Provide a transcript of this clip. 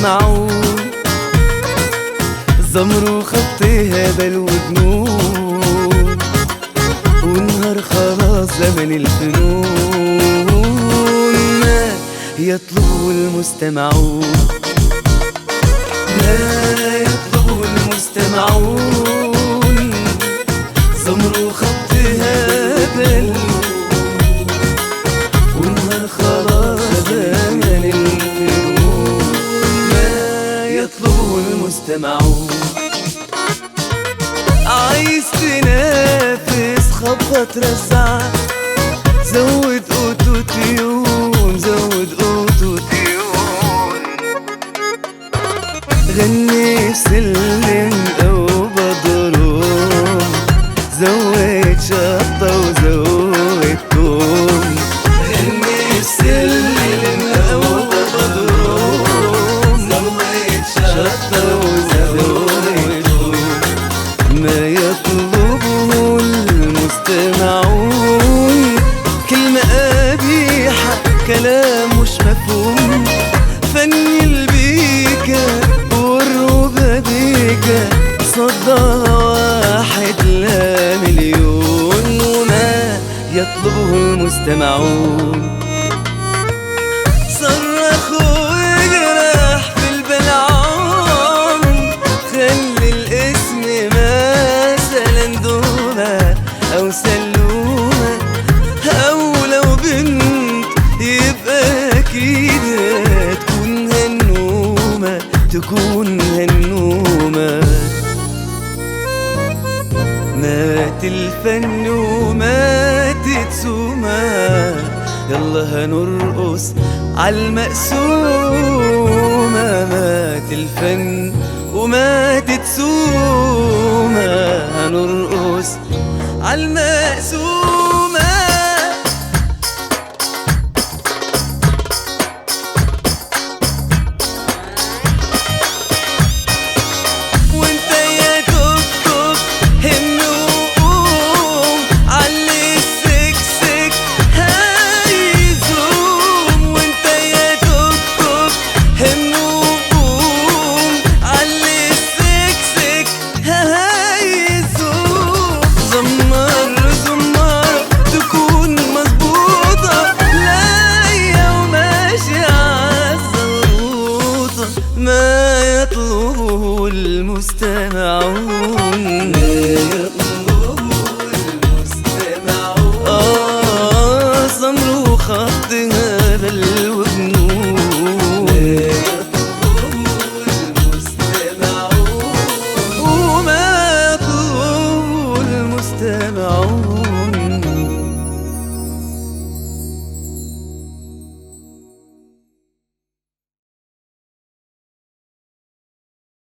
المستمعون زمروا خطي هبل وجنون والنهار خلاص زمن الفنون ما يطلبه المستمعون ما يطلبه المستمعون زمروا خطي هبل والنهار خلاص زمن الفنون ما يطلبه المستمعون عايز تنافس خبط رزع زود اوتوتيون زود اوتوتيون غني سلم او بدروم زود شطة وزود كوم غني سلم او بدروم زود شطة وزود كوم ما يطلبه المستمعون كلمة قبيحة كلام مش مفهوم فن البيكا والربابيكا صدى واحد لا مليون وما يطلبه المستمعون صرخ وجرح في البلعوم خلي الاسم مثلا دومة أو سلومة أو لو بنت يبقى أكيد تكون هنومة تكون هنومة مات الفن وماتت سومة يلا هنرقص عالمقسومة مات الفن وماتت سومة هنرقص عالمقسومة وانت يا توك توك هم وقوم علي السكسك هيزوم وانت يا توك توك هم وقوم علي السكسك هيزوم زمر زمر تكون مظبوطة لاية وماشي عالزروطة ما يطلبه المستمعون ما يطلبه المستمعون آه صمر وخط هبل وجنون ما يطلبه المستمعون وما يطلبه المستمعون